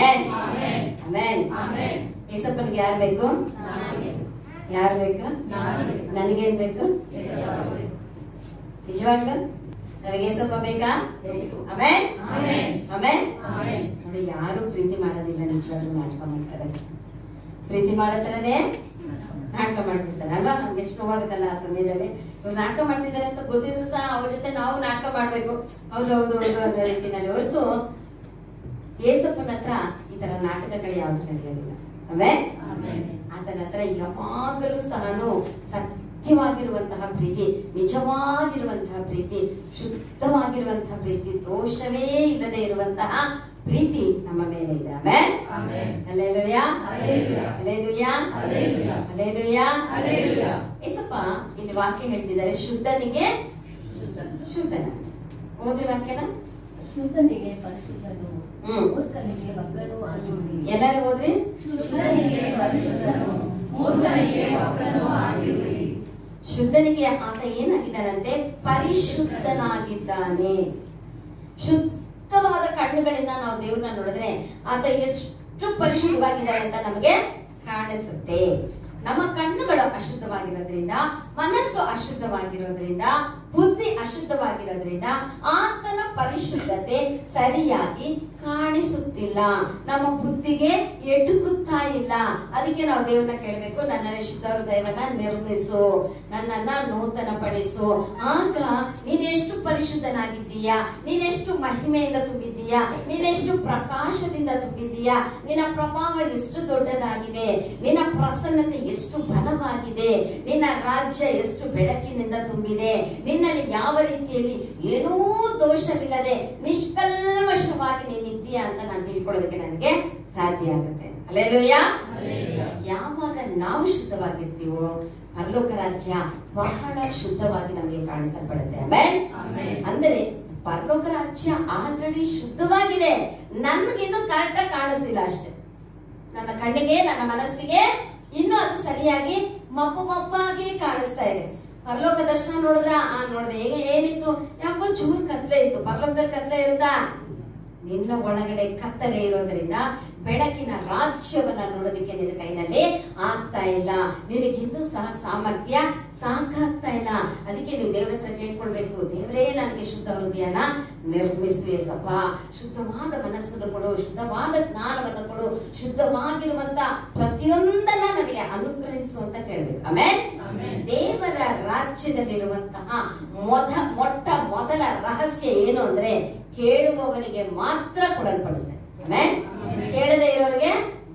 ಆಮೇನ್ amen. Amen amen. ಏಸಪ್ಪನಿಗೆ ಯಾರು ಬೇಕು ಯಾರು ಬೇಕು ನಾನು ಬೇಕು. ನನಗೇನ್ ಬೇಕು ನಿಜವಾಗ್ಲು ನನಗೆ ಏಸಪ್ಪ ಬೇಕಾ ಬೇಕು. Amen amen. Amen amen. ನೋಡಿ ಯಾರು ಪ್ರೀತಿ ಮಾಡೋದಿಲ್ಲ ನಿಜವಾಗ್ಲೂ ನಾಟಕ ಮಾಡ್ತಾರೆ ಪ್ರೀತಿ ಮಾಡತ್ರನೇ ನಾಟಕ ಮಾಡ್ಬಿಡ್ತಾರೆ ಅಲ್ವಾ ನಮ್ಗೆ ಎಷ್ಟು ನೋವಾಗುತ್ತಲ್ಲ ಆ ಸಮಯದಲ್ಲಿ ಇವ್ರು ನಾಟಕ ಮಾಡ್ತಿದ್ದಾರೆ ಅಂತ ಗೊತ್ತಿದ್ರು ಸಹ ಅವ್ರ ಜೊತೆ ನಾವು ನಾಟಕ ಮಾಡ್ಬೇಕು ಹೌದು ಹೌದು ಹೌದು ಅನ್ನೋ ರೀತಿನಲ್ಲಿ ಹೊರತು ಏಸಪ್ಪನ ಹತ್ರ ಈ ತರ ನಾಟಕಗಳು ಯಾವ್ದು ನಡೆಯೋದಿಲ್ಲ ಆಮೇಲೆ ಆಮೆನ್. ಆತನ ಹತ್ರ ಯಾವಾಗಲೂ ಸಹನು ಸತ್ಯವಾಗಿರುವಂತಹ ಪ್ರೀತಿ ನಿಜವಾಗಿರುವಂತಹ ಪ್ರೀತಿ ಶುದ್ಧವಾಗಿರುವಂತಹ ಪ್ರೀತಿ ದೋಷವೇ ಇಲ್ಲದೆ ಇರುವಂತಹ ಪ್ರೀತಿ ನಮ್ಮ ಮೇಲೆ ಇದೆ ಆಮೇಲೆ amen. Hallelujah hallelujah. Hallelujah hallelujah. Hallelujah hallelujah. ಏಸಪ್ಪ ಇಲ್ಲಿ ವಾಕ್ಯ ಹೇಳ್ತಿದ್ದಾರೆ ಶುದ್ಧನಿಗೆ ಶುದ್ಧನ ಓದ್ರಿ ವಾಕ್ಯನ ಶುದ್ಧನಿಗೆ ಪರಿಶುದ್ಧನು ಹ್ಮ್. ಮೂರ್ಖನಿಗೆ ಮಕ್ಕಳು ಆಗಿರುವಿರಿ ಎಲ್ಲರೂ ಓದ್ರಿ ಶುದ್ಧನಿಗೆ ಪರಿಶುದ್ಧನು, ಮೂರ್ಖನಿಗೆ ವಕ್ರನು ಆಗಿರುವಿರಿ. ಶುದ್ಧನಿಗೆ ಆತ ಏನಾಗಿದ್ದಾನಂತೆ ಪರಿಶುದ್ಧನಾಗಿದ್ದಾನೆ ಶುದ್ಧವಾದ ಕಣ್ಣುಗಳಿಂದ ನಾವು ದೇವ್ರನ್ನ ನೋಡಿದ್ರೆ ಆತ ಎಷ್ಟು ಪರಿಶುದ್ಧವಾಗಿದ್ದಾನೆ ಅಂತ ನಮಗೆ ಕಾಣಿಸುತ್ತೆ ನಮ್ಮ ಕಣ್ಣುಗಳು ಅಶುದ್ಧವಾಗಿರೋದ್ರಿಂದ ಮನಸ್ಸು ಅಶುದ್ಧವಾಗಿರೋದ್ರಿಂದ ಬುದ್ಧಿ ಅಶುದ್ಧವಾಗಿರೋದ್ರಿಂದ ಆತನ ಪರಿಶುದ್ಧತೆ ಸರಿಯಾಗಿ ಕಾಣಿಸುತ್ತಿಲ್ಲ ನಮ್ಮ ಬುದ್ಧಿಗೆ ಎಟುಕುತ್ತಾ ಇಲ್ಲ ಅದಕ್ಕೆ ನಾವು ದೇವ್ರನ್ನ ಕೇಳಬೇಕು ನನ್ನ ಶುದ್ಧ ಹೃದಯವನ್ನ ನಿರ್ಮಿಸು ನನ್ನನ್ನ ನೂತನ ಪಡಿಸು ಆಗ ನೀನೆಷ್ಟು ಪರಿಶುದ್ಧನಾಗಿದ್ದೀಯಾ ನೀನೆಷ್ಟು ಮಹಿಮೆಯಿಂದ ತುಂಬಿದ್ದೀಯಾ ನೀನೆಷ್ಟು ಪ್ರಕಾಶದಿಂದ ತುಂಬಿದ್ದೀಯಾ ನಿನ್ನ ಪ್ರಭಾವ ಎಷ್ಟು ದೊಡ್ಡದಾಗಿದೆ ನಿನ್ನ ಪ್ರಸನ್ನತೆ ಎಷ್ಟು ಬಲವಾಗಿದೆ ನಿನ್ನ ರಾಜ್ಯ ಎಷ್ಟು ಬೆಳಕಿನಿಂದ ತುಂಬಿದೆ ನಿನ್ನಲ್ಲಿ ಯಾವ ರೀತಿಯಲ್ಲಿ ಏನೂ ದೋಷವಿಲ್ಲದೆ ನಿಷ್ಕಲ್ಮಶವಾಗಿ ನೀನಿದ್ದೀಯಾ ಅಂತ ನಾನು ತಿಳ್ಕೊಳ್ಳೋದಕ್ಕೆ ನನಗೆ ಸಾಧ್ಯ ಆಗುತ್ತೆ ಅಲ್ಲೇಲುಯ್ಯ ಹಲ್ಲೆಲೂಯಾ. ಯಾವಾಗ ನಾವು ಶುದ್ಧವಾಗಿರ್ತೀವೋ ಪರಲೋಕ ರಾಜ್ಯ ಬಹಳ ಶುದ್ಧವಾಗಿ ನಮಗೆ ಕಾಣಿಸಲ್ಪಡುತ್ತೆ ಆಮೇಲೆ ಆಮೆನ್. ಅಂದರೆ ಪರಲೋಕ ರಾಜ್ಯ ಆಲ್ರೆಡಿ ಶುದ್ಧವಾಗಿದೆ ನನ್ಗಿನ್ನು ಕರೆಕ್ಟ್ ಕಾಣಿಸ್ತಿಲ್ಲ ಅಷ್ಟೇ ನನ್ನ ಕಣ್ಣಿಗೆ ನನ್ನ ಮನಸ್ಸಿಗೆ ಇನ್ನೂ ಅದು ಸರಿಯಾಗಿ ಮಬ್ಬು ಮಬ್ಬಾಗಿ ಕಾಣಿಸ್ತಾ ಇದೆ ಪರಲೋಕ ದರ್ಶನ ನೋಡಿದ್ರ ಆ ನೋಡಿದೆ ಹೇಗೆ ಏನಿತ್ತು ಯಾಕೋ ಚೂರು ಕತ್ಲೆ ಇತ್ತು ಪರಲೋಕದಲ್ಲಿ ಕತ್ಲೆ ಇರುತ್ತಾ ನಿನ್ನ ಒಳಗಡೆ ಕತ್ತಲೆ ಇರೋದ್ರಿಂದ ಬೆಳಕಿನ ರಾಜ್ಯವನ್ನ ನೋಡೋದಕ್ಕೆ ನಿನ್ನ ಕೈನಲ್ಲಿ ಆಗ್ತಾ ಇಲ್ಲ ನಿನಗಿಂದು ಸಹ ಸಾಮರ್ಥ್ಯ ಸಾಕಾಗ್ತಾ ಇಲ್ಲ ಅದಕ್ಕೆ ನೀವು ದೇವ್ರ ಹತ್ರ ಕೇಳ್ಕೊಳ್ಬೇಕು ದೇವರೇ ನನಗೆ ಶುದ್ಧ ಹೃದಯನ ನಿರ್ಮಿಸಿ ಸಪ ಶುದ್ಧವಾದ ಮನಸ್ಸನ್ನು ಕೊಡು ಶುದ್ಧವಾದ ಜ್ಞಾನವನ್ನು ಕೊಡು ಶುದ್ಧವಾಗಿರುವಂತ ಪ್ರತಿಯೊಂದನ್ನ ನನಗೆ ಅನುಗ್ರಹಿಸು ಅಂತ ಕೇಳ್ಬೇಕು ಆಮೇಲೆ ಆಮೆನ್. ದೇವರ ರಾಜ್ಯದಲ್ಲಿರುವಂತಹ ಮೊದ ಮೊಟ್ಟ ಮೊದಲ ರಹಸ್ಯ ಏನು ಅಂದ್ರೆ ಕೇಳುವವನಿಗೆ ಮಾತ್ರ ಕೊಡಲ್ಪಡುತ್ತೆ ಆಮೇಲೆ ಆಮೆನ್. ಕೇಳದೆ ಇರೋರಿಗೆ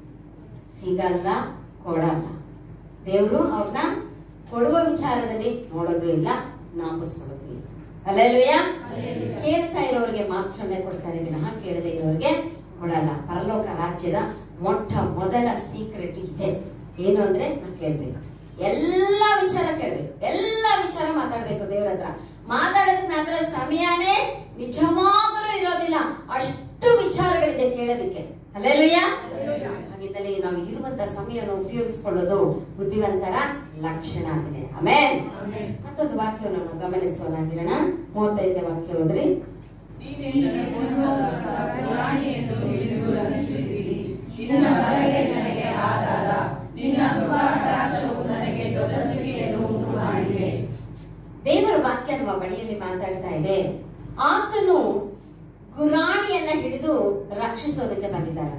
ಸಿಗಲ್ಲ ಕೊಡಲ್ಲ ದೇವರು ಅವ್ರನ್ನ ಕೊಡುವ ವಿಚಾರದಲ್ಲಿ ನೋಡೋದು ಇಲ್ಲ ನಾಪಿಸ್ಕೊಳ್ಳೋದು ಇಲ್ಲ ಅಲ್ಲೆಲ್ಲೂಯ್ಯ ಹಲ್ಲೆಲೂಯಾ. ಕೇಳ್ತಾ ಇರೋರಿಗೆ ಮಾತ್ರನೇ ಕೊಡ್ತಾರೆ ವಿನಃ ಕೇಳದೆ ಇರೋರಿಗೆ ಕೊಡಲ್ಲ ಪರಲೋಕ ರಾಜ್ಯದ ಮೊಟ್ಟ ಮೊದಲ ಸೀಕ್ರೆಟ್ ಇದೆ ಏನು ಅಂದ್ರೆ ನಾವು ಕೇಳ್ಬೇಕು ಎಲ್ಲಾ ವಿಚಾರ ಕೇಳ್ಬೇಕು ಎಲ್ಲಾ ವಿಚಾರ ಮಾತಾಡ್ಬೇಕು ದೇವ್ರ ಹತ್ರ ಮಾತಾಡೋದಕ್ಕೆ ಮಾತ್ರ ಸಮಯನೇ ನಿಜವಾಗಲೂ ಇರೋದಿಲ್ಲ ಅಷ್ಟು ವಿಚಾರಗಳಿದೆ ಕೇಳೋದಕ್ಕೆ ಅಲ್ಲೆಲ್ಲೂಯ್ಯ ಹಲ್ಲೆಲೂಯಾ. ಹಾಗಿದ್ದಲ್ಲಿ ನಾವು ಇರುವಂತ ಸಮಯವನ್ನು ಉಪಯೋಗಿಸಿಕೊಳ್ಳೋದು ಬುದ್ಧಿವಂತರ ಲಕ್ಷಣ ಆಗಿದೆ ಆಮೇಲೆ ಆಮೆನ್. ಮತ್ತೊಂದು ವಾಕ್ಯವನ್ನು ನಾವು ಗಮನಿಸುವನಾಗಿರೋಣ ಮೂವತ್ತೈದನೇ ವಾಕ್ಯ ಹೋದ್ರಿ ನೀನೇ ನನಗೋಸ್ಕರ ಪ್ರಾಣಿಯನ್ನು ಹಿಡಿದು ರಕ್ಷಿಸಿರಿ. ನಿನ್ನ ಬಲಗೈ ನನಗೆ ಆಧಾರ ನಿನ್ನ ಕೃಪಾಕಟಾಕ್ಷವು ನನಗೆ ದೊಡ್ಡ ಸ್ಥಿತಿಯನ್ನು ಉಂಟು ಮಾಡಿದೆ ದೇವರ ವಾಕ್ಯ ನಮ್ಮ ಬಳಿಯಲ್ಲಿ ಮಾತಾಡ್ತಾ ಇದೆ ಆತನು ಗುರಾಣಿಯನ್ನ ಹಿಡಿದು ರಕ್ಷಿಸೋದಕ್ಕೆ ಬಂದಿದ್ದಾನೆ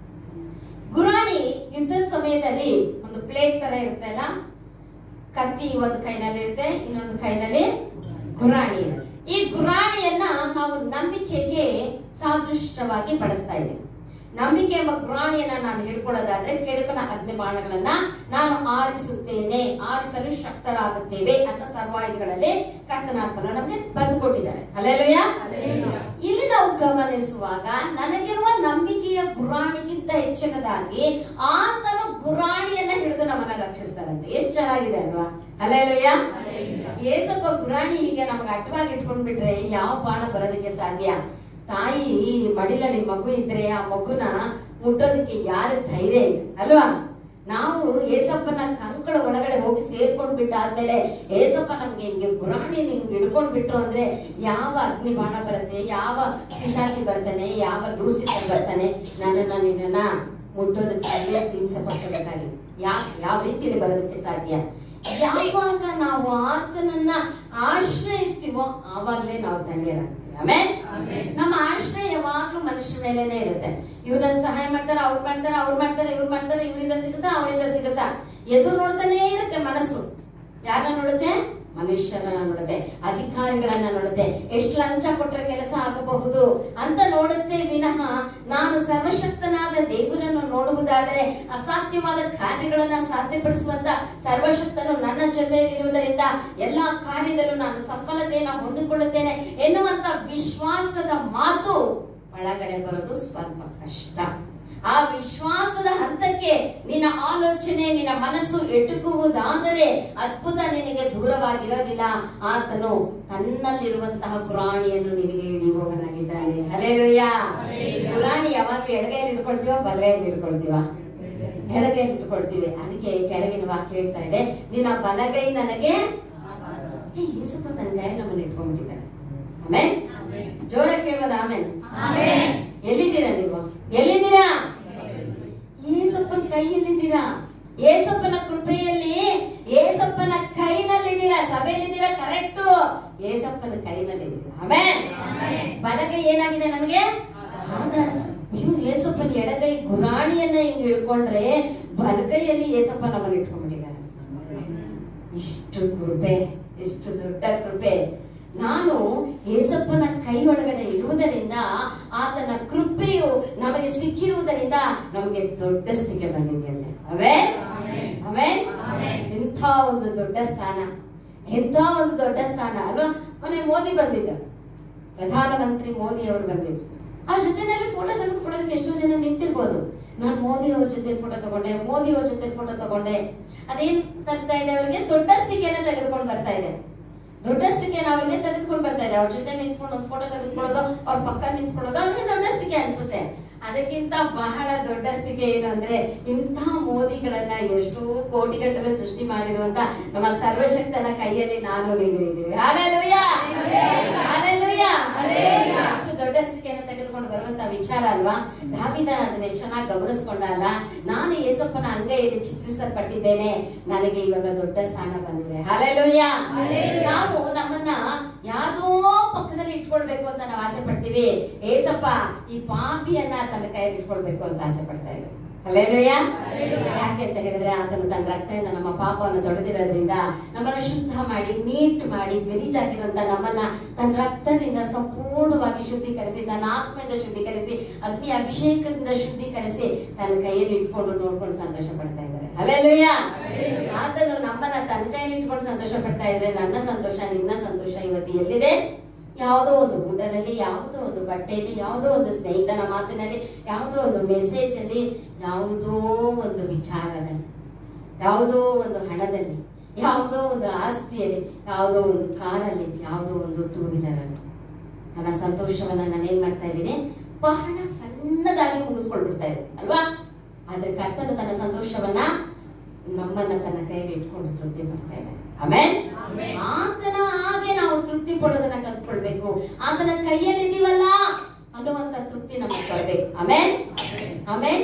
ಗುರಾಣಿ ಯುದ್ಧದ ಸಮಯದಲ್ಲಿ ಒಂದು ಪ್ಲೇಟ್ ತರ ಇರುತ್ತೆ ಅಲ್ಲ ಕತ್ತಿ ಒಂದು ಕೈನಲ್ಲಿ ಇರುತ್ತೆ ಇನ್ನೊಂದು ಕೈನಲ್ಲಿ ಗುರಾಣಿ ಇರುತ್ತೆ ಈ ಗುರಾಣಿಯನ್ನ ನಾವು ನಂಬಿಕೆಗೆ ಸಾದೃಷ್ಟವಾಗಿ ಬಳಸ್ತಾ ಇದ್ದೇವೆ ನಂಬಿಕೆ ಎಂಬ ಗುರಾಣಿಯನ್ನ ನಾನು ಹಿಡ್ಕೊಳ್ಳೋದಾದ್ರೆ ಕೆಡುಕನ ಅಗ್ನಿ ಬಾಣಗಳನ್ನ ನಾನು ಆರಿಸುತ್ತೇನೆ ಆರಿಸಲು ಶಕ್ತರಾಗುತ್ತೇವೆ ಅಂತ ಸರ್ವಾಯುಧಗಳಲ್ಲಿ ಕರ್ತನಾತ್ಮನ ನಮಗೆ ಬರೆದುಕೊಟ್ಟಿದ್ದಾರೆ ಅಲ್ಲೆಲ್ಲೂಯ್ಯ ಹಲ್ಲೆಲೂಯಾ. ಇಲ್ಲಿ ನಾವು ಗಮನಿಸುವಾಗ ನನಗಿರುವ ನಂಬಿಕೆಯ ಗುರಾಣಿಗಿಂತ ಹೆಚ್ಚಿನದಾಗಿ ಆತನು ಗುರಾಣಿಯನ್ನ ಹಿಡಿದು ನಮ್ಮನ್ನ ರಕ್ಷಿಸ್ತಾರಂತೆ ಎಷ್ಟು ಚೆನ್ನಾಗಿದೆ ಅಲ್ವಾ ಅಲ್ಲೆಲ್ಲೂಯ್ಯ ಹಲ್ಲೆಲೂಯಾ. ಏಸಪ್ಪ ಗುರಾಣಿ ಹೀಗೆ ನಮ್ಗೆ ಅಡ್ಡವಾಗಿ ಇಟ್ಕೊಂಡ್ಬಿಟ್ರೆ ಯಾವ ಬಾಣ ಬರೋದಕ್ಕೆ ಸಾಧ್ಯ ತಾಯಿ ಮಡಿಲಲ್ಲಿ ಮಗು ಇದ್ರೆ ಆ ಮಗುನ ಮುಟ್ಟೋದಕ್ಕೆ ಯಾರ ಧೈರ್ಯ ಇದೆ ಅಲ್ವಾ ನಾವು ಏಸಪ್ಪನ ಕಂಕಳ ಒಳಗಡೆ ಹೋಗಿ ಸೇರ್ಕೊಂಡ್ ಬಿಟ್ಟಾದ್ಮೇಲೆ ಏಸಪ್ಪ ನಮ್ಗೆ ಹಿಂಗೆ ಗುರಾಣಿ ನಿಮ್ಗೆ ಹಿಡ್ಕೊಂಡ್ ಬಿಟ್ರು ಅಂದ್ರೆ ಯಾವ ಅಗ್ನಿ ಬಾಣ ಬರುತ್ತೆ ಯಾವ ಪಿಶಾಚಿ ಬರ್ತಾನೆ ಯಾವ ಲೂಸಿಫರ್ ಬರ್ತಾನೆ ನನ್ನನ್ನ ನಿನ್ನನ್ನ ಮುಟ್ಟೋದಕ್ಕಾಗಿ ಹಿಂಸೆ ಪಟ್ಟೋದಕ್ಕಾಗಿ ಯಾಕೆ ಯಾವ ರೀತಿಯಲ್ಲಿ ಬರೋದಕ್ಕೆ ಸಾಧ್ಯ ಯಾವಾಗ ನಾವು ಆತನನ್ನ ಆಶ್ರಯಿಸ್ತೀವೋ ಆವಾಗಲೇ ನಾವು ಧನ್ಯರಾಗ್ತೀವಿ ಆಮೇಲೆ ನಮ್ಮ ಆಶ್ರಯ ಯಾವಾಗ್ಲೂ ಮನುಷ್ಯರ ಮೇಲೇನೆ ಇರುತ್ತೆ ಇವ್ರು ನನ್ ಸಹಾಯ ಮಾಡ್ತಾರ ಅವ್ರು ಮಾಡ್ತಾರ ಅವ್ರು ಮಾಡ್ತಾರೆ ಇವ್ರು ಮಾಡ್ತಾರೆ ಇವರಿಂದ ಸಿಗುತ್ತಾ ಅವರಿಂದ ಸಿಗುತ್ತಾ ಎದುರು ನೋಡ್ತಾನೆ ಇರುತ್ತೆ ಮನಸ್ಸು ಯಾರನ್ನ ನೋಡುತ್ತೆ ಮನುಷ್ಯರನ್ನ ನೋಡುತ್ತೆ ಅಧಿಕಾರಿಗಳನ್ನ ನೋಡುತ್ತೆ ಎಷ್ಟು ಲಂಚ ಕೊಟ್ಟರೆ ಕೆಲಸ ಆಗಬಹುದು ಅಂತ ನೋಡುತ್ತೆ ವಿನಃ ನಾನು ಸರ್ವಶಕ್ತನಾದ ದೇವರನ್ನು ನೋಡುವುದಾದರೆ ಅಸಾಧ್ಯವಾದ ಕಾರ್ಯಗಳನ್ನ ಸಾಧ್ಯಪಡಿಸುವಂತ ಸರ್ವಶಕ್ತನು ನನ್ನ ಜೊತೆಯಲ್ಲಿರುವುದರಿಂದ ಎಲ್ಲಾ ಕಾರ್ಯದಲ್ಲೂ ನಾನು ಸಫಲತೆಯನ್ನು ಹೊಂದಿಕೊಳ್ಳುತ್ತೇನೆ ಎನ್ನುವಂತ ವಿಶ್ವಾಸದ ಮಾತು ಒಳಗಡೆ ಬರೋದು ಸ್ವಲ್ಪ ಕಷ್ಟ ಆ ವಿಶ್ವಾಸದ ಹಂತಕ್ಕೆ ನಿನ್ನ ಆಲೋಚನೆ ನಿನ್ನ ಮನಸ್ಸು ಎಟುಕುವುದಾದರೆ ಅದ್ಭುತ ನಿನಗೆ ದೂರವಾಗಿರೋದಿಲ್ಲ ಆತನು ತನ್ನಲ್ಲಿರುವಂತಹ ಪುರಾಣಿಯನ್ನು ನಿನಗೆ ಹಿಡಿಯುವವನಾಗಿದ್ದಾನೆ ಅಲೆಲುಯ್ಯ ಪುರಾಣಿ ಯಾವಾಗ್ಲೂ ಎಡಗೈಯಲ್ಲಿ ಇಟ್ಕೊಳ್ತೀವ ಬಲಗೈಯಲ್ಲಿ ಇಟ್ಕೊಳ್ತೀವ ಎಡಗೈಯಲ್ಲಿ ಇಟ್ಕೊಳ್ತೀವಿ ಅದಕ್ಕೆ ಕೆಳಗಿನ ವಾಕ್ಯ ಹೇಳ್ತಾ ಇದೆ ನಿನ್ನ ಬಲಗೈ ನನಗೆ ಏ, ಏಸಪ್ಪ ತನ್ನ ಗೈ ನಮ್ಮನ್ನು ಇಟ್ಕೊಂಡ್ಬಿಟ್ಟಿದ್ದಾರೆ ಆಮೇಲೆ ಜೋರ ಕೇಳೋದ ಆಮೇಲೆ ಆಮೆನ್. ಎಲ್ಲಿದ್ದೀರಾ ನೀವು ಎಲ್ಲಿದ್ದೀರಾ ಏಸಪ್ಪನ ಕೈಯಲ್ಲಿದ್ದೀರಾ ಏಸಪ್ಪನ ಕೃಪೆಯಲ್ಲಿ ಏಸಪ್ಪನ ಕೈನಲ್ಲಿದ್ದೀರಾ ಸಭೆಯಲ್ಲಿದ್ದೀರಾ ಕರೆಕ್ಟು ಏಸಪ್ಪನ ಕೈನಲ್ಲಿದ್ದೀರಾ ಆಮೇಲೆ ಬಲಗೈ ಏನಾಗಿದೆ ನಮಗೆ ಆಧಾರ ನೀವು ಏಸಪ್ಪನ ಎಡಗೈ ಗುರಾಣಿಯನ್ನ ಹಿಂಗ್ ಹಿಡ್ಕೊಂಡ್ರೆ ಬಲಗೈಯಲ್ಲಿ ಏಸಪ್ಪ ನಮ್ಮನ್ನ ಇಟ್ಕೊಂಡ್ಬಿಟ್ಟಿದ್ದಾರೆ ಇಷ್ಟು ಕೃಪೆ ಇಷ್ಟು ದೊಡ್ಡ ಕೃಪೆ ನಾನು ಏಸಪ್ಪನ ಕೈ ಒಳಗಡೆ ಇರುವುದರಿಂದ ಆತನ ಕೃಪೆಯು ನಮಗೆ ಸಿಕ್ಕಿರುವುದರಿಂದ ನಮಗೆ ದೊಡ್ಡ ಸ್ಥಿತಿ ಬಂದಿದೆಯಂತೆ ಅವೇ ಅವೇ ಇಂಥ ಒಂದು ದೊಡ್ಡ ಸ್ಥಾನ ಎಂಥ ಒಂದು ದೊಡ್ಡ ಸ್ಥಾನ ಅಲ್ವಾ ಮೊನ್ನೆ ಮೋದಿ ಬಂದಿದ್ದ ಪ್ರಧಾನಮಂತ್ರಿ ಮೋದಿ ಅವರು ಬಂದಿದ್ರು ಅವ್ರ ಜೊತೆನಲ್ಲಿ ಫೋಟೋ ತೆಗೆದುಕೊಳ್ಳೋದಕ್ಕೆ ಎಷ್ಟೋ ಜನ ನಿಂತಿರ್ಬೋದು ನಾನು ಮೋದಿ ಅವ್ರ ಜೊತೆ ಫೋಟೋ ತಗೊಂಡೆ ಮೋದಿ ಅವ್ರ ಜೊತೆ ಫೋಟೋ ತಗೊಂಡೆ ಅದೇನ್ ತರ್ತಾ ಇದೆ ಅವ್ರಿಗೆ ದೊಡ್ಡ ಸ್ಥಿತಿಯನ್ನ ತೆಗೆದುಕೊಂಡು ಬರ್ತಾ ಇದೆ ದೊಡ್ಡ ಸ್ಥಿತಿಯನ್ನು ಅವ್ರಿಗೆ ತೆಗೆದುಕೊಂಡು ಬರ್ತಾ ಇದೆ ಅವ್ರ ಜೊತೆ ನಿಂತ್ಕೊಂಡು ಒಂದು ಫೋಟೋ ತೆಗೆದುಕೊಳ್ಳೋದು ಅವ್ರ ಪಕ್ಕ ನಿಂತ್ಕೊಳ್ಳೋದು ಅವ್ರಿಗೆ ದೊಡ್ಡ ಸ್ಥಿತಿ ಅನ್ಸುತ್ತೆ ಅದಕ್ಕಿಂತ ಬಹಳ ದೊಡ್ಡ ಸ್ಥಿತಿ ಏನು ಅಂದ್ರೆ ಇಂಥ ಮೋದಿಗಳನ್ನ ಎಷ್ಟೋ ಕೋಟಿಗಟ್ಟಲೆ ಸೃಷ್ಟಿ ಮಾಡಿರುವಂತ ನಮ್ಮ ಸರ್ವಶಕ್ತನ ಕೈಯಲ್ಲಿ ನಾನು ನೀನು ಇದ್ದೀವಿ ಹಾಲೆಲೂಯ ಹಾಲೆಲೂಯ ಅಷ್ಟು ದೊಡ್ಡ ಸ್ಥಿತಿಯನ್ನು ತೆಗೆದುಕೊಂಡು ಬರುವಂತ ವಿಚಾರ ಅಲ್ವಾ ದಾವಿದ ಅದನ್ನ ಎಷ್ಟು ಚೆನ್ನಾಗಿ ಗಮನಿಸ್ಕೊಂಡ ಅಲ್ಲ ನಾನು ಏಸಪ್ಪನ ಅಂಗೈಯಲ್ಲಿ ಚಿತ್ರಿಸಲ್ಪಟ್ಟಿದ್ದೇನೆ ನನಗೆ ಇವಾಗ ದೊಡ್ಡ ಸ್ಥಾನ ಬಂದಿದೆ ಹಾಲೆಲೂಯ ನಾವು ನಮ್ಮನ್ನ ಯಾವ್ದೋ ಪಕ್ಕದಲ್ಲಿ ಇಟ್ಕೊಳ್ಬೇಕು ಅಂತ ನಾವು ಆಸೆ ಪಡ್ತೀವಿ ಏಸಪ್ಪ ಈ ಪಾಪಿಯನ್ನ ತನ್ನ ಕೈಯಲ್ಲಿ ಇಟ್ಕೊಳ್ಬೇಕು ಅಂತ ಆಸೆ ಪಡ್ತಾ ಇದ್ದಾರೆ ಅಲ್ಲೇಲೂಯ ಯಾಕೆ ಅಂತ ಹೇಳಿದ್ರೆ ಆತನು ತನ್ನ ರಕ್ತದಿಂದ ನಮ್ಮ ಪಾಪವನ್ನು ತೊಳೆದಿರೋದ್ರಿಂದ ನಮ್ಮನ್ನ ಶುದ್ಧ ಮಾಡಿ ನೀಟ್ ಮಾಡಿ ಗಲೀಜಾಗಿರುವಂತ ನಮ್ಮನ್ನ ತನ್ನ ರಕ್ತದಿಂದ ಸಂಪೂರ್ಣವಾಗಿ ಶುದ್ಧೀಕರಿಸಿ ತನ್ನ ಆತ್ಮದಿಂದ ಶುದ್ಧೀಕರಿಸಿ ಅಗ್ನಿ ಅಭಿಷೇಕದಿಂದ ಶುದ್ಧೀಕರಿಸಿ ತನ್ನ ಕೈಯಲ್ಲಿ ಇಟ್ಕೊಂಡು ನೋಡ್ಕೊಂಡು ಸಂತೋಷ ಪಡ್ತಾ ಇದ್ದಾರೆ ಅಲ್ಲೇಲೂಯ ಆತನು ನಮ್ಮನ್ನ ತನ್ನ ಕೈಯಲ್ಲಿ ಇಟ್ಕೊಂಡು ಸಂತೋಷ ಪಡ್ತಾ ಇದ್ರೆ ನನ್ನ ಸಂತೋಷ ನಿನ್ನ ಸಂತೋಷ ಇವತ್ತು ಎಲ್ಲಿದೆ ಯಾವುದೋ ಒಂದು ಊಟದಲ್ಲಿ ಯಾವುದೋ ಒಂದು ಬಟ್ಟೆಯಲ್ಲಿ ಯಾವುದೋ ಒಂದು ಸ್ನೇಹಿತನ ಮಾತಿನಲ್ಲಿ ಯಾವುದೋ ಒಂದು ಮೆಸೇಜ್ ಅಲ್ಲಿ ಯಾವುದೋ ಒಂದು ವಿಚಾರದಲ್ಲಿ ಯಾವುದೋ ಒಂದು ಹಣದಲ್ಲಿ ಯಾವುದೋ ಒಂದು ಆಸ್ತಿಯಲ್ಲಿ ಯಾವುದೋ ಒಂದು ಕಾರಲ್ಲಿ ಯಾವುದೋ ಒಂದು ಟೂ ವೀಲರ್ ಅಲ್ಲಿ ನನ್ನ ಸಂತೋಷವನ್ನ ನಾನು ಏನ್ ಮಾಡ್ತಾ ಇದ್ದೀನಿ ಬಹಳ ಸಣ್ಣದಾಗಿ ಮುಗಿಸ್ಕೊಂಡ್ಬಿಡ್ತಾ ಇದ್ದೀನಿ ಅಲ್ವಾ ಆದ್ರೆ ಕರ್ತನು ತನ್ನ ಸಂತೋಷವನ್ನ ನಮ್ಮನ್ನ ತನ್ನ ಕೈಯಲ್ಲಿ ಇಟ್ಕೊಂಡು ತೃಪ್ತಿ ಪಡ್ತಾ ಇದ್ದಾನೆ ಆಮೇಲೆ ಆತನ ಹಾಗೆ ನಾವು ತೃಪ್ತಿ ಪಡೋದನ್ನ ಕಲ್ತ್ಕೊಳ್ಬೇಕು ಆತನ ಕೈಯಲ್ಲಿದ್ದೀವಲ್ಲ ಅನ್ನುವಂತ ತೃಪ್ತಿ ನಮಗೆ ಬರಬೇಕು ಆಮೇಲೆ ಆಮೇಲೆ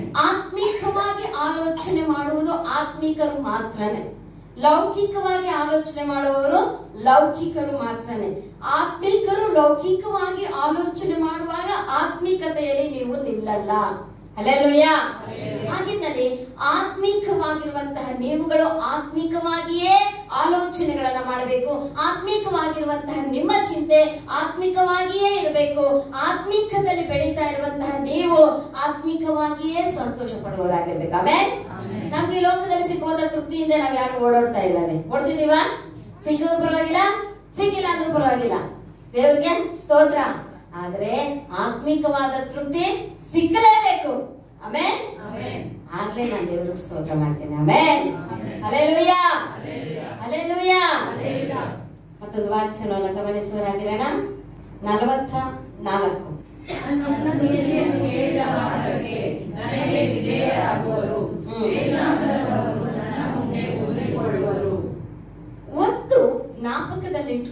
ಆತ್ಮಿಕವಾಗಿ ಆಲೋಚನೆ ಮಾಡುವುದು ಆತ್ಮಿಕರು ಮಾತ್ರನೇ ಲೌಕಿಕವಾಗಿ ಆಲೋಚನೆ ಮಾಡುವವರು ಲೌಕಿಕರು ಮಾತ್ರನೇ ಆತ್ಮಿಕರು ಲೌಕಿಕವಾಗಿ ಆಲೋಚನೆ ಮಾಡುವಾಗ ಆತ್ಮಿಕತೆಯಲ್ಲಿ ನೀವು ನಿಲ್ಲಲ್ಲ ಅಲ್ಲೆಲ್ಲೂಯ್ಯ ಹಾಗಿದ್ದಲ್ಲಿ ಆತ್ಮಿಕವಾಗಿರುವಂತಹ ನೀವುಗಳು ಆತ್ಮಿಕವಾಗಿಯೇ ಆಲೋಚನೆಗಳನ್ನ ಮಾಡಬೇಕು ಆತ್ಮಿಕವಾಗಿರುವಂತಹ ನಿಮ್ಮ ಚಿಂತೆ ಆತ್ಮಿಕವಾಗಿಯೇ ಇರಬೇಕು ಆತ್ಮಿಕದಲ್ಲಿ ಬೆಳೀತಾ ಇರುವಂತಹ ನೀವು ಆತ್ಮಿಕವಾಗಿಯೇ ಸಂತೋಷ ಪಡುವವರಾಗಿರ್ಬೇಕು ಆಮೇಲೆ ನಮ್ಗೆ ಈ ಲೋಕದಲ್ಲಿ ಸಿಕ್ಕುವಂತ ತೃಪ್ತಿಯಿಂದ ನಾವ್ ಯಾರು ಓಡಾಡ್ತಾ ಇಲ್ಲ ಓಡ್ತಿದೀವ ಸಿಕ್ಕಿದ್ರು ಪರವಾಗಿಲ್ಲ ಸಿಕ್ಕಿಲ್ಲ ಅಂದ್ರೂ ಪರವಾಗಿಲ್ಲ ದೇವ್ರಿಗೆ ಸ್ತೋತ್ರ ಆದ್ರೆ ಆತ್ಮಿಕವಾದ ತೃಪ್ತಿ ಸಿಕ್ಕಲೇಬೇಕು ಆಮೇಲೆ ಆಗ್ಲೇ ನಾನು ದೇವ್ರಿಗೆ ಸ್ತೋತ್ರ ಮಾಡ್ತೇನೆ ಆಮೇಲೆ ಅಲೆಲುಯ್ಯ ಅಲೆಲುಯ್ಯ ಮತ್ತೊಂದು ವಾಕ್ಯವನ್ನು ಗಮನಿಸುವರಾಗಿರೋಣ ನಲವತ್ತ ನಾಲ್ಕು ನನ್ನ ಸ್ತುತಿಯನ್ನು ಕೇಳಿದ ಮಾತ್ರಕ್ಕೆ ನನಗೆ ವಿಧೇಯರಾಗುವರು ಹ್ಮ್. ವೇದನ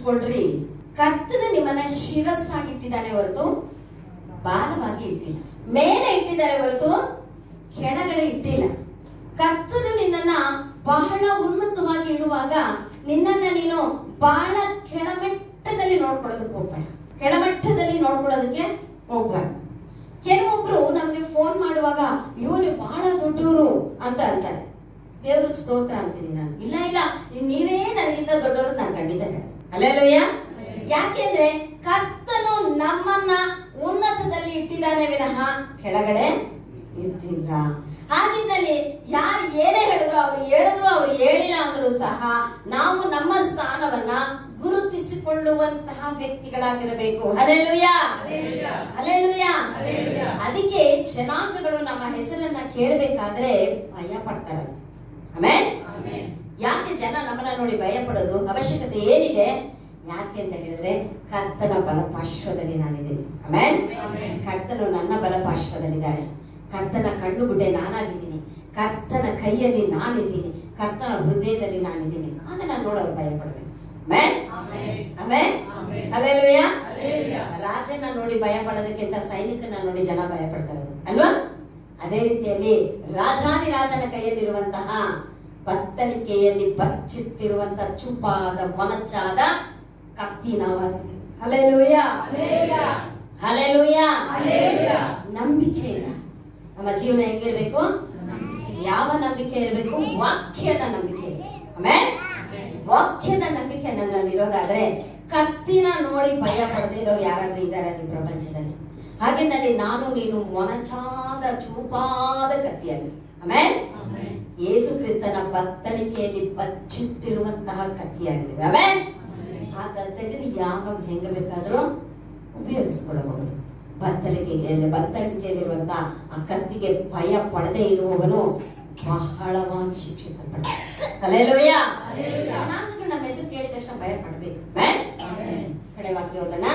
ಇಟ್ಕೊಳ್ರಿ ಕರ್ತನ ನಿಮ್ಮನ್ನ ಶಿರಸ್ಸಾಗಿ ಇಟ್ಟಿದ್ದಾನೆ ಹೊರತು ಭಾರವಾಗಿ ಇಟ್ಟಿಲ್ಲ ಮೇಲೆ ಇಟ್ಟಿದ್ದಾರೆ ಹೊರತು ಕೆಳಗಡೆ ಇಟ್ಟಿಲ್ಲ ಕರ್ತನು ನಿನ್ನನ್ನ ಬಹಳ ಉನ್ನತವಾಗಿ ಇಡುವಾಗ ನಿನ್ನನ್ನ ನೀನು ಬಹಳ ಕೆಳಮಟ್ಟದಲ್ಲಿ ನೋಡ್ಕೊಳ್ಳೋದಕ್ಕೆ ಹೋಗ್ಬೇಡ ಕೆಳಮಟ್ಟದಲ್ಲಿ ನೋಡ್ಕೊಳ್ಳೋದಕ್ಕೆ ಹೋಗ್ಬಾರ್ದು ಕೆಲವೊಬ್ರು ನಮ್ಗೆ ಫೋನ್ ಮಾಡುವಾಗ ಇವನು ಬಹಳ ದೊಡ್ಡವರು ಅಂತ ಅಂತಾರೆ ದೇವ್ರಿಗೆ ಸ್ತೋತ್ರ ಅಂತೀನಿ ನಾನು ಇಲ್ಲ ಇಲ್ಲ ನೀವೇ ನನಗಿಂತ ದೊಡ್ಡವರು ನಾನು ಖಂಡಿತ ಹೇಳ ಅಲ್ಲೆಲ್ಲಯ್ಯ ಯಾಕೆಂದ್ರೆ ಕರ್ತನು ನಮ್ಮನ್ನ ಉನ್ನತದಲ್ಲಿ ಇಟ್ಟಿದ್ದಾನೆ ವಿನಃ ಕೆಳಗಡೆ ಇಟ್ಟಿಲ್ಲ ಹಾಗಿದ್ದಲ್ಲಿ ಯಾರು ಏನೇ ಹೇಳಿದ್ರು ಅವ್ರು ಹೇಳಿದ್ರು ಅವ್ರು ಹೇಳಿಲ್ಲ ಅಂದ್ರೂ ಸಹ ನಾವು ನಮ್ಮ ಸ್ಥಾನವನ್ನ ಗುರುತಿಸಿಕೊಳ್ಳುವಂತಹ ವ್ಯಕ್ತಿಗಳಾಗಿರಬೇಕು ಅಲೆಲುಯ್ಯ ಅಲೆಲುಯ್ಯ ಅದಕ್ಕೆ ಜನಾಂಗಗಳು ನಮ್ಮ ಹೆಸರನ್ನ ಕೇಳಬೇಕಾದ್ರೆ ಭಯ ಪಡ್ತಾರೆ ಆಮೇಲೆ ಯಾಕೆ ಜನ ನಮ್ಮನ್ನ ನೋಡಿ ಭಯ ಪಡೋದು ಅವಶ್ಯಕತೆ ಏನಿದೆ ಯಾಕೆ ಅಂತ ಹೇಳಿದ್ರೆ ಕರ್ತನ ಬಲಪಾರ್ಶ್ವದಲ್ಲಿ ನಾನಿದ್ದೀನಿ ಆಮೇಲೆ ಕರ್ತನು ನನ್ನ ಬಲಪಾರ್ಶ್ವದಲ್ಲಿದ್ದಾರೆ ಕರ್ತನ ಕಣ್ಣು ಗುಡ್ಡೆ ನಾನಾಗಿದ್ದೀನಿ ಕರ್ತನ ಕೈಯಲ್ಲಿ ನಾನಿದ್ದೀನಿ ಕರ್ತನ ಹೃದಯದಲ್ಲಿ ನಾನಿದ್ದೀನಿ ಆಮೇಲೆ ನಾನು ನೋಡೋರು ಭಯ ಪಡ್ಬೇಕು ಆಮೇಲೆ ಅಲ್ಲೆಲ್ಲೂಯ್ಯ ರಾಜನ ನೋಡಿ ಭಯ ಪಡೋದಕ್ಕಿಂತ ಸೈನಿಕನ ನೋಡಿ ಜನ ಭಯ ಪಡ್ತಾರೆ ಅಲ್ವಾ ಅದೇ ರೀತಿಯಲ್ಲಿ ರಾಜಾದಿ ರಾಜನ ಕೈಯಲ್ಲಿರುವಂತಹ ಬತ್ತಳಿಕೆಯಲ್ಲಿ ಬಚ್ಚಿಟ್ಟಿರುವಂತಹ ಚುಪಾದ ಮೊನಚಾದ ಕತ್ತಿ ನಾವಾಗಿದ್ದೀವಿ ಅಲ್ಲೆಲ್ಲೂಯ್ಯ ಅಲ್ಲೆಲ್ಲೂಯ್ಯ ನಂಬಿಕೆ ಇಲ್ಲ ನಮ್ಮ ಜೀವನ ಹೆಂಗಿರ್ಬೇಕು ಯಾವ ನಂಬಿಕೆ ಇರಬೇಕು ವಾಕ್ಯದ ನಂಬಿಕೆ ಆಮೇಲೆ ವಾಕ್ಯದ ನಂಬಿಕೆ ನನ್ನಲ್ಲಿ ಇರೋದಾದ್ರೆ ಕತ್ತಿನ ನೋಡಿ ಭಯ ಪಡದೇ ಇರೋ ಯಾರಾದ್ರೂ ಇದ್ದಾರೆ ಈ ಪ್ರಪಂಚದಲ್ಲಿ ಹಾಗೆನಲ್ಲಿ ನಾನು ನೀನು ಮೊನಚಾದ ಚೂಪಾದ ಕತ್ತಿಯಾಗಿ ಆಮೇಲೆ ಯೇಸು ಕ್ರಿಸ್ತನ ಬತ್ತಳಿಕೆಯಲ್ಲಿ ಬಚ್ಚಿಟ್ಟಿರುವಂತಹ ಕತ್ತಿಯಾಗಿದೆ ಆಮೇಲೆ ಆ ಕತ್ತಿಗೆ ಯಾವಾಗ ಹೆಂಗ ಬೇಕಾದ್ರೂ ಉಪಯೋಗಿಸಿಕೊಳ್ಳಬಹುದು ಬತ್ತಳಿಕೆಯಲ್ಲಿ ಬತ್ತಳಿಕೆಯಲ್ಲಿರುವಂತಹ ಆ ಕತ್ತಿಗೆ ಭಯ ಪಡದೆ ಇರುವವನು ಬಹಳವಾಗಿ ಶಿಕ್ಷಿಸಲ್ಪಡ ಅಲ್ಲೆಲ್ಲೂಯ್ಯ ಜನಾಂಗಗಳು ನಮ್ಮ ಹೆಸರು ಕೇಳಿದ ತಕ್ಷಣ ಭಯ ಪಡ್ಬೇಕು ಕಡೆ ವಾಕ್ಯ ಓದೋಣ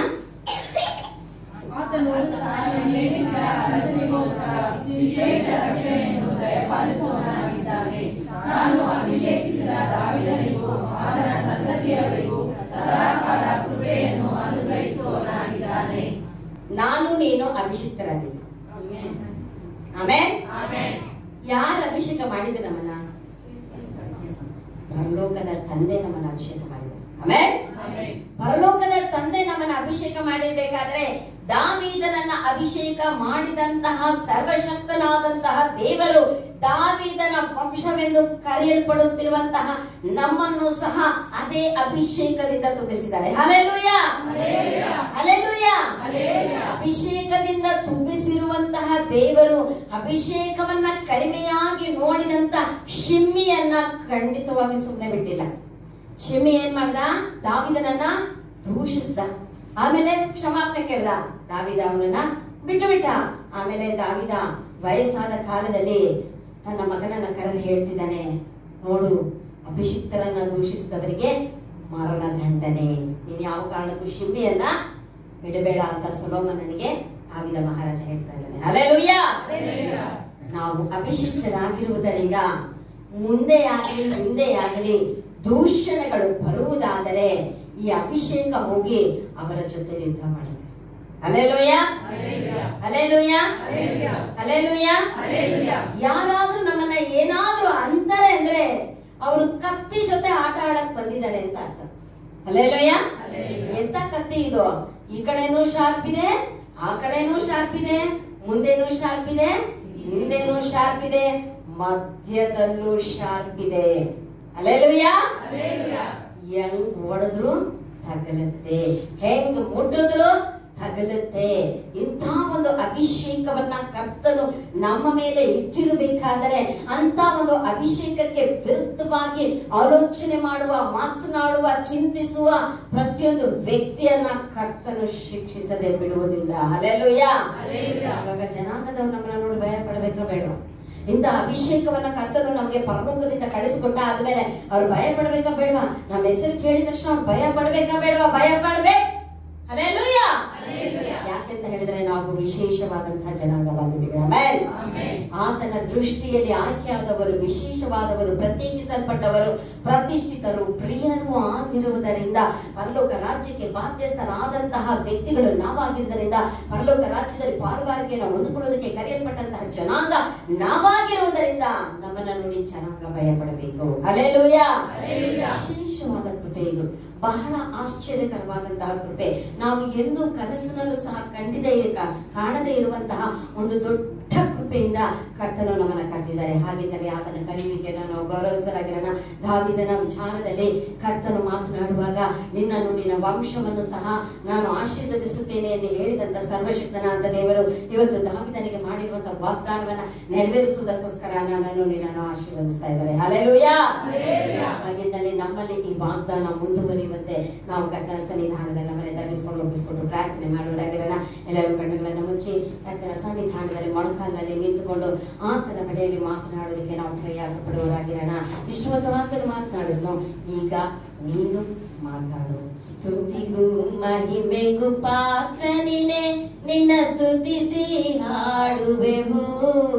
ಆತನು ತಾನು ನೇಮಿಸಿದ ಅರಸನಿಗೋಸ್ಕರ ವಿಶೇಷ ರಕ್ಷಣೆಯನ್ನು ದಯಪಾಲಿಸುವವನಾಗಿದ್ದಾನೆ ತಾನು ಅಭಿಷೇಕಿಸಿದ ದಾವಿದನಿಗೂ ಆತನ ಸಂತತಿಯವರಿಗೂ ಸದಾಕಾಲ ಕೃಪೆಯನ್ನು ಅನುಗ್ರಹಿಸುವವನಾಗಿದ್ದಾನೆ ನಾನು ನೀನು ಅಭಿಷಿಕ್ತರಾಗಿದ್ದು ಆಮೇಲೆ ಯಾರು ಅಭಿಷೇಕ ಮಾಡಿದ ನಮ್ಮನ್ನ ಪರಲೋಕದ ತಂದೆ ನಮ್ಮನ್ನ ಅಭಿಷೇಕ ಮಾಡಿದ ಆಮೇಲೆ ಪರಲೋಕದ ತಂದೆ ನಮ್ಮನ್ನ ಅಭಿಷೇಕ ಮಾಡಿರ್ಬೇಕಾದ್ರೆ ದಾವೀದನನ್ನ ಅಭಿಷೇಕ ಮಾಡಿದಂತಹ ಸರ್ವಶಕ್ತನಾದಂತಹ ದೇವರು ದಾವೀದನ ವಂಶವೆಂದು ಕರೆಯಲ್ಪಡುತ್ತಿರುವಂತಹ ನಮ್ಮನ್ನು ಸಹ ಅದೇ ಅಭಿಷೇಕದಿಂದ ತುಂಬಿಸಿದ್ದಾರೆ ಹಲೆಲುಯ್ಯ ಹಲೆಲುಯ್ಯ ಅಭಿಷೇಕದಿಂದ ತುಂಬಿಸಿರುವಂತಹ ದೇವರು ಅಭಿಷೇಕವನ್ನ ಕಡಿಮೆಯಾಗಿ ನೋಡಿದಂತ ಶಿಮ್ಮಿಯನ್ನ ಖಂಡಿತವಾಗಿ ಸುಮ್ಮನೆ ಬಿಟ್ಟಿಲ್ಲ ಶಿಮ್ಮಿ ಏನ್ ಮಾಡ್ದ ದಾವಿದನನ್ನ ದೂಷಿಸ್ದ ಆಮೇಲೆ ಕ್ಷಮಾಪಣೆ ಕೇಳ್ದ ದಾವಿದ ಅವನನ್ನ ಬಿಟ್ಟು ಬಿಟ್ಟ ಆಮೇಲೆ ದಾವಿದ ವಯಸ್ಸಾದ ಕಾಲದಲ್ಲಿ ತನ್ನ ಮಗನನ್ನ ಕರೆದು ಹೇಳ್ತಿದ್ದಾನೆ ನೋಡು ಅಭಿಷಿಕ್ತರನ್ನ ದೂಷಿಸಿದವರಿಗೆ ಮರಣ ದಂಡನೆ ನೀನು ಯಾವ ಕಾರಣಕ್ಕೂ ಶಿಮ್ಮಿಯನ್ನ ಬಿಡಬೇಡ ಅಂತ ಸುಲೋಮನನಿಗೆ ದಾವಿದ ಮಹಾರಾಜ ಹೇಳ್ತಾ ಇದ್ದಾನೆ ಅಲೆಲುಯ್ಯ ನಾವು ಅಭಿಷಿಕ್ತರಾಗಿರುವುದರಿಂದ ಮುಂದೆ ಆಗಲಿ ಹಿಂದೆ ಆಗಲಿ ದೂಷಣೆಗಳು ಬರುವುದಾದರೆ ಈ ಅಭಿಷೇಕ ಹೋಗಿ ಅವರ ಜೊತೆ ಯುದ್ಧ ಮಾಡುತ್ತೆ ಅಲೆಲುಯ್ಯ ಅಲೆಲುಯ್ಯ ಅಲೆಲುಯ್ಯ ಯಾರಾದ್ರೂ ನಮ್ಮನ್ನ ಏನಾದ್ರೂ ಅಂತಾರೆ ಅಂದ್ರೆ ಅವರು ಕತ್ತಿ ಜೊತೆ ಆಟ ಆಡಕ್ ಬಂದಿದ್ದಾರೆ ಅಂತ ಅರ್ಥ ಅಲೆಲುಯ್ಯ ಎಂತ ಕತ್ತಿ ಇದು ಈ ಕಡೆನೂ ಶಾರ್ಪ್ ಇದೆ ಆ ಕಡೆನೂ ಶಾರ್ಪ್ ಇದೆ ಮುಂದೆನೂ ಶಾರ್ಪ್ ಇದೆ ಹಿಂದೆನೂ ಶಾರ್ಪ್ ಇದೆ ಮಧ್ಯದಲ್ಲೂ ಶಾರ್ಪ್ ಇದೆ ಅಲೆಲುಯ್ಯ ಹೆಂಗ್ ಹೊಡೆದ್ರು ತಗಲುತ್ತೆ ಹೆಂಗ್ ಮುಟ್ಟಿದ್ರು ತಗಲುತ್ತೆ ಇಂಥ ಒಂದು ಅಭಿಷೇಕವನ್ನ ಕರ್ತನು ನಮ್ಮ ಮೇಲೆ ಇಟ್ಟಿರಬೇಕಾದರೆ ಅಂತ ಒಂದು ಅಭಿಷೇಕಕ್ಕೆ ವಿರುದ್ಧವಾಗಿ ಆಲೋಚನೆ ಮಾಡುವ ಮಾತನಾಡುವ ಚಿಂತಿಸುವ ಪ್ರತಿಯೊಂದು ವ್ಯಕ್ತಿಯನ್ನ ಕರ್ತನು ಶಿಕ್ಷಿಸದೆ ಬಿಡುವುದಿಲ್ಲ ಅಲೆಲುಯ್ಯ ಇವಾಗ ಜನಾಂಗದವ್ರು ನಮ್ಮನ್ನ ನೋಡಿ ಭಯ ಪಡಬೇಕಾ ಬೇಡ ಇಂಥ ಅಭಿಷೇಕವನ್ನ ಕರ್ತನು ನಮಗೆ ಪರಲೋಕದಿಂದ ಕಳಿಸಿಕೊಟ್ಟ ಆದ್ಮೇಲೆ ಅವ್ರು ಭಯ ಪಡ್ಬೇಕಾ ಬೇಡವಾ ನಮ್ಮ ಹೆಸರು ಕೇಳಿದ ತಕ್ಷಣ ಅವ್ರು ಭಯ ಪಡ್ಬೇಕಾ ಬೇಡವಾ ಭಯ ಪಡ್ಬೇಕು ಯಾಕೆಂತ ಹೇಳಿದ್ರೆ ನಾವು ವಿಶೇಷವಾದಂತಹ ಜನಾಂಗವಾಗಿದ್ದೀವಿ ಆಮೇಲೆ ಆತನ ದೃಷ್ಟಿಯಲ್ಲಿ ಆಯ್ಕೆಯಾದವರು ವಿಶೇಷವಾದವರು ಪ್ರತ್ಯೇಕಿಸಲ್ಪಟ್ಟವರು ಪ್ರತಿಷ್ಠಿತರು ಪ್ರಿಯರು ಆಗಿರುವುದರಿಂದ ಪರಲೋಕ ರಾಜ್ಯಕ್ಕೆ ಬಾಧ್ಯಸ್ಥರಾದಂತಹ ವ್ಯಕ್ತಿಗಳು ನಾವಾಗಿರುವುದರಿಂದ ಪರಲೋಕ ರಾಜ್ಯದಲ್ಲಿ ಪಾಲುಗಾರಿಕೆಯನ್ನು ಹೊಂದಿಕೊಳ್ಳುವುದಕ್ಕೆ ಕರೆಯಲ್ಪಟ್ಟಂತಹ ಜನಾಂಗ ನಾವಾಗಿರುವುದರಿಂದ ನಮ್ಮನ್ನ ನೋಡಿ ಜನಾಂಗ ಭಯ ಪಡಬೇಕು ಅಲೆಲೂಯ ಹಲ್ಲೆಲೂಯಾ. ವಿಶೇಷವಾದ ಕೃಪೆ ಇದು ಬಹಳ ಆಶ್ಚರ್ಯಕರವಾದಂತಹ ಕೃಪೆ ನಾವು ಎಂದು ಕನಸಿನಲ್ಲೂ ಸಹ ಕಂಡಿದೆ ಇರ- ಕಾಣದೇ ಇರುವಂತಹ ಒಂದು ದೊಡ್ಡ ಕೃಪೆಯಿಂದ ಕರ್ತನು ನಮ್ಮನ್ನ ಕರೆದಿದ್ದಾರೆ ಹಾಗಿದ್ದರೆ ಆತನ ಕಲಿವಿಕೆಯನ್ನು ನಾವು ಗೌರವಿಸಲಾಗಿರೋಣ ದಾವಿದನ ವಿಚಾರದಲ್ಲಿ ಕರ್ತನು ಮಾತನಾಡುವಾಗ ನಿನ್ನನ್ನು ನಿನ್ನ ವಂಶವನ್ನು ಸಹ ನಾನು ಆಶೀರ್ವದಿಸುತ್ತೇನೆ ಎಂದು ಹೇಳಿದಂತ ಸರ್ವಶಕ್ತನಾದ ದೇವರು ಇವತ್ತು ದಾವಿದನಿಗೆ ಮಾಡಿರುವಂತಹ ವಾಗ್ದಾನವನ್ನ ನೆರವೇರಿಸುವುದಕ್ಕೋಸ್ಕರ ನನ್ನನ್ನು ನಿನ್ನನ್ನು ಆಶೀರ್ವದಿಸ್ತಾ ಇದ್ದಾರೆ ಅಲೆಲೂಯ ಹಲ್ಲೆಲೂಯಾ. ಹಾಗಿದ್ದಲ್ಲಿ ನಮ್ಮಲ್ಲಿ ಈ ವಾಗ್ದಾನ ಮುಂದುವರಿಯುವಂತೆ ನಾವು ಕರ್ತನ ಸನ್ನಿಧಾನದಲ್ಲಿ ನಮ್ಮನ್ನ ತಗ್ಗಿಸ್ಕೊಂಡು ಒಪ್ಪಿಸ್ಕೊಂಡು ಪ್ರಾರ್ಥನೆ ಮಾಡುವರಾಗಿರೋಣ ಎಲ್ಲರೂ ಕಣ್ಣುಗಳನ್ನು ಮುಚ್ಚಿ ಕರ್ತನ ಸನ್ನಿಧಾನದಲ್ಲಿ ಮೊಣಕಾಲಿನಲ್ಲಿ ನಿಂತುಕೊಂಡು ಆತನ ಬಳಿಯಲ್ಲಿ ಮಾತನಾಡೋದಕ್ಕೆ ನಾವು ಪ್ರಯಾಸ ಪಡುವರಾಗಿರೋಣ ಇಷ್ಟೊಂದು ಮಾತನ್ನು ಮಾತನಾಡಿದ್ನು ಈಗ ನೀನು ಮಾತಾಡು ಸ್ತುತಿಗೂ ಮಹಿಮೆಗೂ ಪಾತ್ರ ನೀನೆ ನಿನ್ನ ಸ್ತುತಿಸಿ ಹಾಡುವೆವು